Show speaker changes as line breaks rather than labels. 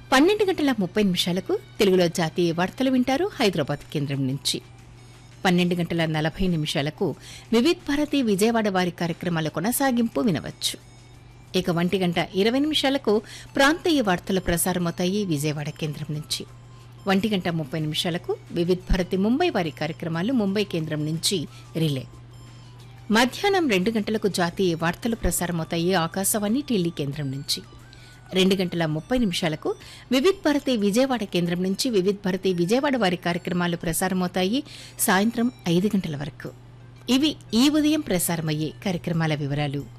పన్నెండు గంటల ముప్పై నిమిషాలకు తెలుగులో జాతీయ వార్తలు వింటారు హైదరాబాద్ కేంద్రం నుంచి పన్నెండు గంటల నలభై నిమిషాలకు వివిధ్ భారతి విజయవాడ వారి కార్యక్రమాల కొనసాగింపు వినవచ్చు ఇక ఒంటి గంట ఇరవై నిమిషాలకు ప్రాంతీయ వార్తలు ప్రసారమవుతాయి విజయవాడ కేంద్రం నుంచి ఒంటి గంట ముప్పై నిమిషాలకు వివిధ్ భారతి ముంబై వారి కార్యక్రమాలు ముంబై కేంద్రం నుంచి రిలే మధ్యాహ్నం రెండు గంటలకు జాతీయ వార్తలు ప్రసారమవుతాయి ఆకాశవాణి ఢిల్లీ కేంద్రం నుంచి రెండు గంటల ముప్పై నిమిషాలకు వివిధ్ భారతి విజయవాడ కేంద్రం నుంచి వివిధ్ భారతి విజయవాడ వారి కార్యక్రమాలు ప్రసారమవుతాయి సాయంత్రం ఐదు గంటల వరకు ఇవి ఈ ఉదయం ప్రసారమయ్యే కార్యక్రమాల వివరాలు